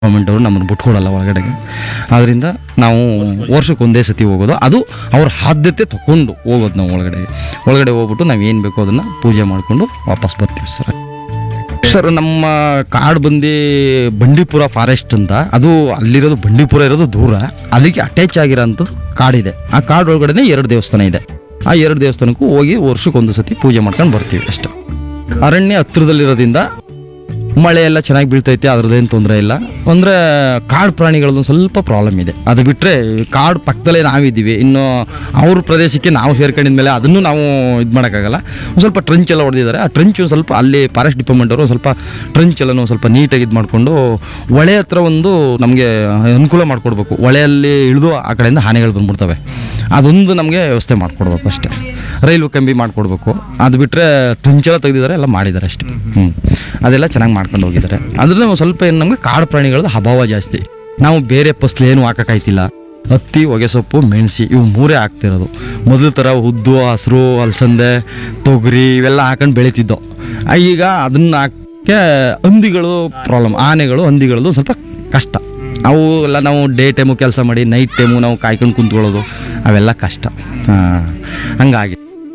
government ಅವರು ನಮ್ಮನ್ನು ಬಿಟ್ಕೊಡಲ್ಲ ಒಳಗಡೆಗೆ ಆದ್ದರಿಂದ ನಾವು ವರ್ಷಕ್ಕೆ ಒಂದೇ ಸತಿ ಹೋಗೋದು ಅದು ಅವ್ರ ಆದ್ಯತೆ ತಗೊಂಡು ಹೋಗೋದು ನಾವು ಒಳಗಡೆ ಒಳಗಡೆ ಹೋಗ್ಬಿಟ್ಟು ನಾವು ಏನು ಬೇಕೋ ಅದನ್ನು ಪೂಜೆ ಮಾಡಿಕೊಂಡು ವಾಪಸ್ ಬರ್ತೀವಿ ಸರ್ ಸರ್ ನಮ್ಮ ಕಾಡು ಬಂದು ಬಂಡೀಪುರ ಫಾರೆಸ್ಟ್ ಅಂತ ಅದು ಅಲ್ಲಿರೋದು ಬಂಡೀಪುರ ಇರೋದು ದೂರ ಅಲ್ಲಿಗೆ ಅಟ್ಯಾಚ್ ಆಗಿರೋಂಥದ್ದು ಕಾಡಿದೆ ಆ ಕಾಡು ಒಳಗಡೆ ಎರಡು ದೇವಸ್ಥಾನ ಇದೆ ಆ ಎರಡು ದೇವಸ್ಥಾನಕ್ಕೂ ಹೋಗಿ ವರ್ಷಕ್ಕೊಂದು ಸತಿ ಪೂಜೆ ಮಾಡ್ಕೊಂಡು ಬರ್ತೀವಿ ಅಷ್ಟೇ ಅರಣ್ಯ ಹತ್ರದಲ್ಲಿರೋದ್ರಿಂದ ಮಳೆ ಎಲ್ಲ ಚೆನ್ನಾಗಿ ಬೀಳ್ತೈತೆ ಅದ್ರದ್ದೇನು ತೊಂದರೆ ಇಲ್ಲ ಅಂದರೆ ಕಾಡು ಪ್ರಾಣಿಗಳದ್ದು ಸ್ವಲ್ಪ ಪ್ರಾಬ್ಲಮ್ ಇದೆ ಅದು ಬಿಟ್ಟರೆ ಕಾಡು ಪಕ್ಕದಲ್ಲೇ ನಾವಿದ್ದೀವಿ ಇನ್ನು ಅವ್ರ ಪ್ರದೇಶಕ್ಕೆ ನಾವು ಸೇರ್ಕೊಂಡಿದ್ಮೇಲೆ ಅದನ್ನು ನಾವು ಇದು ಮಾಡೋಕ್ಕಾಗಲ್ಲ ಒಂದು ಸ್ವಲ್ಪ ಟ್ರಂಚ್ ಎಲ್ಲ ಹೊಡೆದಿದ್ದಾರೆ ಆ ಟ್ರಂಚ್ ಸ್ವಲ್ಪ ಅಲ್ಲಿ ಫಾರೆಸ್ಟ್ ಡಿಪಾರ್ಟ್ಮೆಂಟ್ ಅವರು ಸ್ವಲ್ಪ ಟ್ರಂಚ್ ಎಲ್ಲನೂ ಸ್ವಲ್ಪ ನೀಟಾಗಿ ಇದು ಮಾಡಿಕೊಂಡು ಹೊಳೆ ಹತ್ರ ಒಂದು ನಮಗೆ ಅನುಕೂಲ ಮಾಡಿಕೊಡ್ಬೇಕು ಹೊಳೆಯಲ್ಲಿ ಇಳಿದು ಆ ಕಡೆಯಿಂದ ಆನೆಗಳು ಬಂದ್ಬಿಡ್ತವೆ ಅದೊಂದು ನಮಗೆ ವ್ಯವಸ್ಥೆ ಮಾಡಿಕೊಡ್ಬೇಕು ಅಷ್ಟೇ ರೈಲ್ವೆ ಕಂಬಿ ಮಾಡಿಕೊಡ್ಬೇಕು ಅದು ಬಿಟ್ಟರೆ ಟ್ರಂಚ್ ಎಲ್ಲ ತೆಗೆದಿದ್ದಾರೆ ಎಲ್ಲ ಮಾಡಿದ್ದಾರೆ ಅಷ್ಟೇ ಹ್ಞೂ ಅದೆಲ್ಲ ಚೆನ್ನಾಗಿ ಮಾಡ್ಕೊಂಡು ಹೋಗಿದ್ದಾರೆ ಅದ್ರಲ್ಲಿ ಒಂದು ಸ್ವಲ್ಪ ಏನು ನಮಗೆ ಕಾಡು ಪ್ರಾಣಿಗಳದ್ದು ಅಭಾವ ಜಾಸ್ತಿ ನಾವು ಬೇರೆ ಫಸ್ಲು ಏನು ಹಾಕೋಕ್ಕಾಯ್ತಿಲ್ಲ ಹತ್ತಿ ಹೊಗೆ ಸೊಪ್ಪು ಮೆಣಸಿ ಇವು ಮೂರೇ ಹಾಕ್ತಿರೋದು ಮೊದಲ ಥರ ಉದ್ದು ಹಸಿರು ಅಲಸಂದೆ ತೊಗರಿ ಇವೆಲ್ಲ ಹಾಕೊಂಡು ಬೆಳೀತಿದ್ದೋ ಆ, ಈಗ ಅದನ್ನ ಹಾಕಕ್ಕೆ ಹಂದಿಗಳು ಪ್ರಾಬ್ಲಮ್ ಆನೆಗಳು ಹಂದಿಗಳದ್ದು ಸ್ವಲ್ಪ ಕಷ್ಟ ಅವು ಎಲ್ಲ ನಾವು ಡೇ ಟೈಮು ಕೆಲಸ ಮಾಡಿ ನೈಟ್ ಟೈಮು ನಾವು ಕಾಯ್ಕೊಂಡು ಕುಂತ್ಕೊಳ್ಳೋದು ಅವೆಲ್ಲ ಕಷ್ಟ ಹಾಂ ಹಂಗಾಗಿ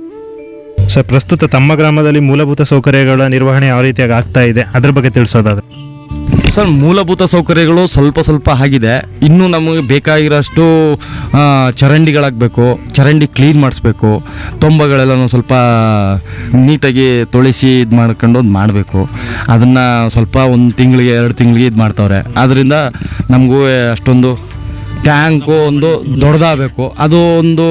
ಸರ್ ಪ್ರಸ್ತುತ ತಮ್ಮ ಗ್ರಾಮದಲ್ಲಿ ಮೂಲಭೂತ ಸೌಕರ್ಯಗಳ ನಿರ್ವಹಣೆ ಯಾವ ರೀತಿಯಾಗಿ ಆಗ್ತಾ ಇದೆ ಅದ್ರ ಬಗ್ಗೆ ತಿಳಿಸೋದಾದ್ರೆ ಸರ್ ಮೂಲಭೂತ ಸೌಕರ್ಯಗಳು ಸ್ವಲ್ಪ ಸ್ವಲ್ಪ ಆಗಿದೆ ಇನ್ನೂ ನಮಗೆ ಬೇಕಾಗಿರೋಷ್ಟು ಆ, ಚರಂಡಿಗಳಾಗಬೇಕು ಚರಂಡಿ ಕ್ಲೀನ್ ಮಾಡಿಸ್ಬೇಕು ತೊಂಬಗಳೆಲ್ಲನೂ ಸ್ವಲ್ಪ ನೀಟಾಗಿ ತೊಳಿಸಿ ಇದು ಮಾಡ್ಕೊಂಡು ಒಂದು ಮಾಡಬೇಕು ಅದನ್ನು ಸ್ವಲ್ಪ ಒಂದು ತಿಂಗಳಿಗೆ ಎರಡು ತಿಂಗಳಿಗೆ ಇದು ಮಾಡ್ತಾವ್ರೆ ಅದರಿಂದ ನಮಗೂ ಅಷ್ಟೊಂದು ಟ್ಯಾಂಕು ಒಂದು ದೊಡ್ಡದಾಗಬೇಕು ಅದು ಒಂದು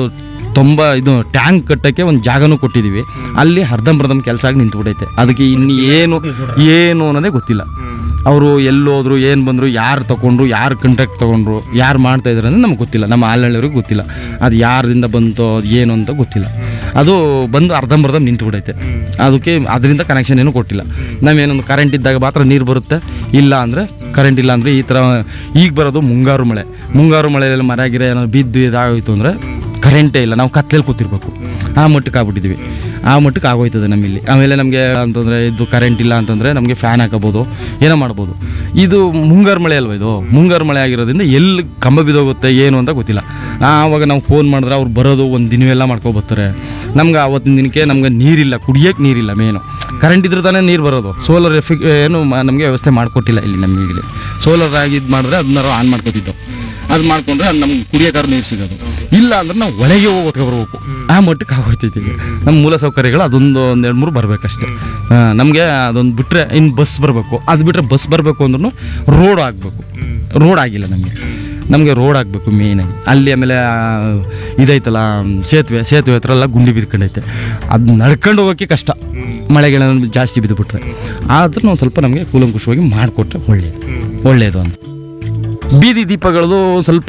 ತೊಂಬ ಇದು ಟ್ಯಾಂಕ್ ಕಟ್ಟಕ್ಕೆ ಒಂದು ಜಾಗನೂ ಕೊಟ್ಟಿದ್ದೀವಿ ಅಲ್ಲಿ ಅರ್ಧಂಬರ್ಧಂ ಕೆಲಸ ಆಗಿ ನಿಂತ್ಬಿಟ್ಟೈತೆ ಅದಕ್ಕೆ ಇನ್ನು ಏನು ಏನು ಅನ್ನೋದೇ ಗೊತ್ತಿಲ್ಲ ಅವರು ಎಲ್ಲೋದ್ರು ಏನು ಬಂದರು ಯಾರು ತಗೊಂಡ್ರು ಯಾರು ಕಾಂಟ್ಯಾಕ್ಟ್ ತೊಗೊಂಡ್ರು ಯಾರು ಮಾಡ್ತಾ ಇದ್ದಾರೆ ಅಂದರೆ ನಮ್ಗೆ ಗೊತ್ತಿಲ್ಲ ನಮ್ಮ ಆಲ್ನಳ್ಳಿಯವ್ರಿಗೆ ಗೊತ್ತಿಲ್ಲ ಅದು ಯಾರದಿಂದ ಬಂತೋ ಅದು ಏನು ಅಂತ ಗೊತ್ತಿಲ್ಲ ಅದು ಬಂದು ಅರ್ಧಂಬರ್ಧ ನಿಂತ್ಬಿಟ್ಟೈತೆ ಅದಕ್ಕೆ ಅದರಿಂದ ಕನೆಕ್ಷನ್ ಏನೂ ಕೊಟ್ಟಿಲ್ಲ ನಾವೇನೊಂದು ಕರೆಂಟ್ ಇದ್ದಾಗ ಮಾತ್ರ ನೀರು ಬರುತ್ತೆ ಇಲ್ಲ ಅಂದರೆ ಕರೆಂಟ್ ಇಲ್ಲ ಅಂದರೆ ಈ ಥರ ಈಗ ಬರೋದು ಮುಂಗಾರು ಮಳೆ ಮುಂಗಾರು ಮಳೆಯಲ್ಲಿ ಮರ ಗಿರ ಏನಾದ್ರು ಬಿದ್ದು ಇದಾಗೋಯ್ತು ಅಂದರೆ ಕರೆಂಟೇ ಇಲ್ಲ ನಾವು ಕತ್ಲೆಯಲ್ಲಿ ಕೂತಿರ್ಬೇಕು ಆ ಮಟ್ಟಕ್ಕೆ ಆಗ್ಬಿಟ್ಟಿದ್ದೀವಿ ಆ ಮಟ್ಟಕ್ಕೆ ಆಗೋಯ್ತದೆ ನಮ್ಮಲ್ಲಿ ಆಮೇಲೆ ನಮಗೆ ಅಂತಂದರೆ ಇದು ಕರೆಂಟ್ ಇಲ್ಲ ಅಂತಂದರೆ ನಮಗೆ ಫ್ಯಾನ್ ಹಾಕೋಬೋದು ಏನೋ ಮಾಡ್ಬೋದು ಇದು ಮುಂಗಾರು ಮಳೆ ಅಲ್ವಾ ಇದು ಮುಂಗಾರು ಮಳೆ ಆಗಿರೋದ್ರಿಂದ ಎಲ್ಲಿ ಕಂಬ ಬಿದ್ದೋಗುತ್ತೆ ಏನು ಅಂತ ಗೊತ್ತಿಲ್ಲ ಆವಾಗ ನಾವು ಫೋನ್ ಮಾಡಿದ್ರೆ ಅವ್ರು ಬರೋದು ಒಂದು ದಿನವೆಲ್ಲ ಮಾಡ್ಕೊ ಬರ್ತಾರೆ ನಮ್ಗೆ ಆವತ್ತಿನ ದಿನಕ್ಕೆ ನಮ್ಗೆ ನೀರಿಲ್ಲ ಕುಡಿಯೋಕ್ಕೆ ನೀರಿಲ್ಲ ಮೇನು ಕರೆಂಟ್ ಇದ್ರೆ ತಾನೇ ನೀರು ಬರೋದು ಸೋಲಾರ್ ಎಫಿ ಏನು ನಮಗೆ ವ್ಯವಸ್ಥೆ ಮಾಡಿಕೊಟ್ಟಿಲ್ಲ ಇಲ್ಲಿ ನಮಗೆ ಇಲ್ಲಿ ಸೋಲಾರ್ ಆಗಿ ಇದು ಮಾಡಿದ್ರೆ ಅದನ್ನ ಆನ್ ಮಾಡ್ಕೊತಿದ್ದೋ ಅದು ಮಾಡ್ಕೊಂಡ್ರೆ ಅದು ನಮ್ಗೆ ಕುಡಿಯೋಕಾರ ನೀರು ಸಿಗೋದು ಇಲ್ಲ ಅಂದ್ರೆ ನಾವು ಒಳಗೆ ಹೋಗಿ ಬರಬೇಕು ಆ ಮಟ್ಟಕ್ಕೆ ಆಗೋಯ್ತೈತಿ ಈಗ ನಮ್ಮ ಮೂಲ ಸೌಕರ್ಯಗಳು ಅದೊಂದು ಒಂದು ಎರಡು ಮೂರು ಬರಬೇಕಷ್ಟೇ ನಮಗೆ ಅದೊಂದು ಬಿಟ್ಟರೆ ಇನ್ನು ಬಸ್ ಬರಬೇಕು ಅದು ಬಿಟ್ಟರೆ ಬಸ್ ಬರಬೇಕು ಅಂದ್ರೂ ರೋಡ್ ಆಗಬೇಕು ರೋಡ್ ಆಗಿಲ್ಲ ನಮಗೆ ನಮಗೆ ರೋಡ್ ಆಗಬೇಕು ಮೇಯ್ನಾಗಿ ಅಲ್ಲಿ ಆಮೇಲೆ ಆ, ಇದೈತಲ್ಲ ಸೇತುವೆ ಸೇತುವೆ ಹತ್ರ ಎಲ್ಲ ಗುಂಡಿ ಬಿದ್ಕೊಂಡೈತೆ ಅದು ನಡ್ಕೊಂಡು ಹೋಗೋಕ್ಕೆ ಕಷ್ಟ ಮಳೆಗಳ ಜಾಸ್ತಿ ಬಿದ್ದುಬಿಟ್ರೆ ಆದ್ರೂ ಒಂದು ಸ್ವಲ್ಪ ನಮಗೆ ಕೂಲಂಕುಷವಾಗಿ ಮಾಡಿಕೊಟ್ರೆ ಒಳ್ಳೆಯದು ಒಳ್ಳೆಯದು ಅಂತ ಬೀದಿ ದೀಪಗಳದು ಸ್ವಲ್ಪ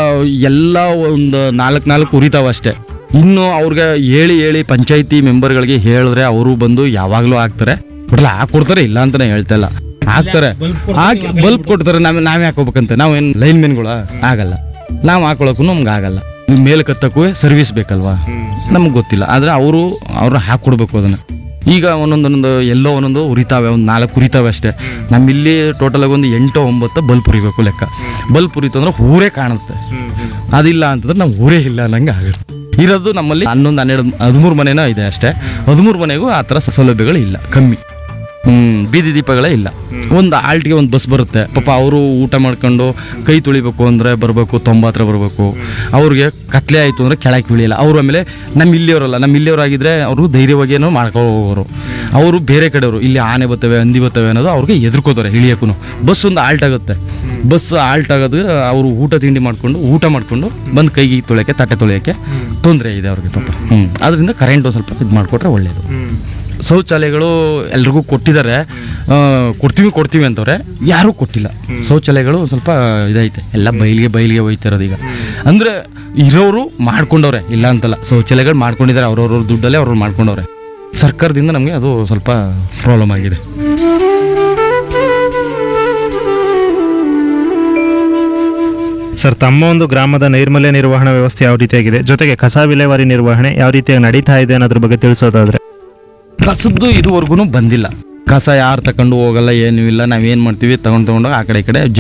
ಎಲ್ಲ ಒಂದು ನಾಲ್ಕು ನಾಲ್ಕು ಉರಿತಾವ ಅಷ್ಟೇ ಇನ್ನು ಅವ್ರಿಗೆ ಹೇಳಿ ಹೇಳಿ ಪಂಚಾಯತಿ ಮೆಂಬರ್ಗಳಿಗೆ ಹೇಳಿದ್ರೆ ಅವರು ಬಂದು ಯಾವಾಗಲೂ ಹಾಕ್ತಾರೆ ಬಿಡಲ್ಲ ಹಾಕೊಡ್ತಾರೆ ಇಲ್ಲ ಅಂತಾನೆ ಹೇಳ್ತಾ ಇಲ್ಲ ಹಾಕ್ತಾರೆ ಹಾಕಿ ಬಲ್ಬ್ ಕೊಡ್ತಾರೆ ನಾವ್ ನಾವೇ ಹಾಕೋಬೇಕಂತ ನಾವೇನು ಲೈನ್ ಮೆನ್ಗಳ ಆಗಲ್ಲ ನಾವು ಹಾಕೊಳಕ್ಕೂ ನಮ್ಗೆ ಆಗಲ್ಲ ಇದು ಮೇಲೆ ಕತ್ತಕ್ಕೂ ಸರ್ವಿಸ್ ಬೇಕಲ್ವಾ ನಮ್ಗೆ ಗೊತ್ತಿಲ್ಲ ಆದರೆ ಅವರು ಅವ್ರು ಹಾಕ್ಕೊಡ್ಬೇಕು ಅದನ್ನು ಈಗ ಒಂದೊಂದೊಂದು ಎಲ್ಲೋ ಒಂದೊಂದು ಉರಿತಾವೆ ಒಂದು ನಾಲ್ಕು ಉರಿತಾವೆ ಅಷ್ಟೇ ನಮ್ಮಿಲ್ಲಿ ಟೋಟಲಾಗಿ ಒಂದು ಎಂಟು ಒಂಬತ್ತು ಬಲ್ಬ್ ಉರಿಬೇಕು ಲೆಕ್ಕ ಬಲ್ಬ್ ಉರಿತು ಅಂದ್ರೆ ಊರೇ ಕಾಣುತ್ತೆ ಅದಿಲ್ಲ ಅಂತಂದ್ರೆ ನಾವು ಊರೇ ಇಲ್ಲ ಅನ್ನಂಗೆ ಆಗುತ್ತೆ ಇರೋದು ನಮ್ಮಲ್ಲಿ ಹನ್ನೊಂದು ಹನ್ನೆರಡು ಹದಿಮೂರು ಮನೆನೋ ಇದೆ ಅಷ್ಟೇ ಹದಿಮೂರು ಮನೆಗೂ ಆ ಥರ ಸೌಲಭ್ಯಗಳು ಇಲ್ಲ ಕಮ್ಮಿ ಹ್ಮ್ ಬೀದಿ ದೀಪಗಳೇ ಇಲ್ಲ ಒಂದು ಆಲ್ಟಿಗೆ ಒಂದು ಬಸ್ ಬರುತ್ತೆ ಪಾಪ ಅವರು ಊಟ ಮಾಡ್ಕೊಂಡು ಕೈ ತುಳಿಬೇಕು ಅಂದರೆ ಬರಬೇಕು ತೊಂಬತ್ತರ ಬರಬೇಕು ಅವ್ರಿಗೆ ಕತ್ಲೆ ಆಯಿತು ಅಂದರೆ ಕೆಳಕ್ಕೆ ಇಳಿಯಲ್ಲ ಅವರು ಆಮೇಲೆ ನಮ್ಮ ಇಲ್ಲಿಯವರಲ್ಲ ನಮ್ಮ ಇಲ್ಲಿಯವರಾಗಿದ್ದರೆ ಅವರು ಧೈರ್ಯವಾಗಿ ಏನೋ ಮಾಡ್ಕೋರು ಅವರು ಬೇರೆ ಕಡೆಯವರು ಇಲ್ಲಿ ಆನೆ ಬರ್ತವೆ ಹಂದಿ ಬರ್ತವೆ ಅನ್ನೋದು ಅವ್ರಿಗೆ ಎದುರ್ಕೋತಾರೆ ಇಳಿಯೋಕ್ಕೂ ಬಸ್ ಒಂದು ಆಲ್ಟ್ ಆಗುತ್ತೆ ಬಸ್ ಆಲ್ಟ್ ಆಗೋದು ಅವರು ಊಟ ತಿಂಡಿ ಮಾಡ್ಕೊಂಡು ಊಟ ಮಾಡ್ಕೊಂಡು ಬಂದು ಕೈಗೆ ತೊಳೆಯೋಕ್ಕೆ ತಟ್ಟೆ ತೊಳೆಯೋಕ್ಕೆ ತೊಂದರೆ ಇದೆ ಅವ್ರಿಗೆ ಪಾಪ ಹ್ಞೂ ಅದರಿಂದ ಕರೆಂಟ್ ಒಂದು ಸ್ವಲ್ಪ ಇದು ಮಾಡಿಕೊಟ್ರೆ ಒಳ್ಳೆಯದು ಶೌಚಾಲಯಗಳು ಎಲ್ರಿಗೂ ಕೊಟ್ಟಿದ್ದಾರೆ ಆ, ಕೊಡ್ತೀವಿ ಕೊಡ್ತೀವಿ ಅಂತವ್ರೆ ಯಾರೂ ಕೊಟ್ಟಿಲ್ಲ ಶೌಚಾಲಯಗಳು ಒಂದ್ ಸ್ವಲ್ಪ ಇದೈತೆ ಎಲ್ಲ ಬಯಲಿಗೆ ಬಯಲಿಗೆ ಹೋಯ್ತಿರೋದು ಈಗ ಅಂದರೆ ಇರೋರು ಮಾಡ್ಕೊಂಡವ್ರೆ ಇಲ್ಲ ಅಂತಲ್ಲ ಶೌಚಾಲಯಗಳು ಮಾಡ್ಕೊಂಡಿದ್ದಾರೆ ಅವ್ರವ್ರ ದುಡ್ಡಲ್ಲೇ ಅವ್ರವ್ರು ಮಾಡ್ಕೊಂಡವ್ರೆ ಸರ್ಕಾರದಿಂದ ನಮಗೆ ಅದು ಸ್ವಲ್ಪ ಪ್ರಾಬ್ಲಮ್ ಆಗಿದೆ ಸರ್ ತಮ್ಮ ಒಂದು ಗ್ರಾಮದ ನೈರ್ಮಲ್ಯ ನಿರ್ವಹಣಾ ವ್ಯವಸ್ಥೆ ಯಾವ ರೀತಿಯಾಗಿದೆ ಜೊತೆಗೆ ಕಸ ವಿಲೇವಾರಿ ನಿರ್ವಹಣೆ ಯಾವ ರೀತಿಯಾಗಿ ನಡೀತಾ ಇದೆ ಅನ್ನೋದ್ರ ಬಗ್ಗೆ ತಿಳಿಸೋದಾದ್ರೆ ಕಸದ್ದು ಇದುವರೆಗೂ ಬಂದಿಲ್ಲ ಕಸ ಯಾರು ತಗೊಂಡು ಹೋಗಲ್ಲ ಏನೂ ಇಲ್ಲ ನಾವೇನು ಮಾಡ್ತೀವಿ ತಗೊಂಡು ತಗೊಂಡೋಗಿ ಆ ಕಡೆ ಈ ಕಡೆ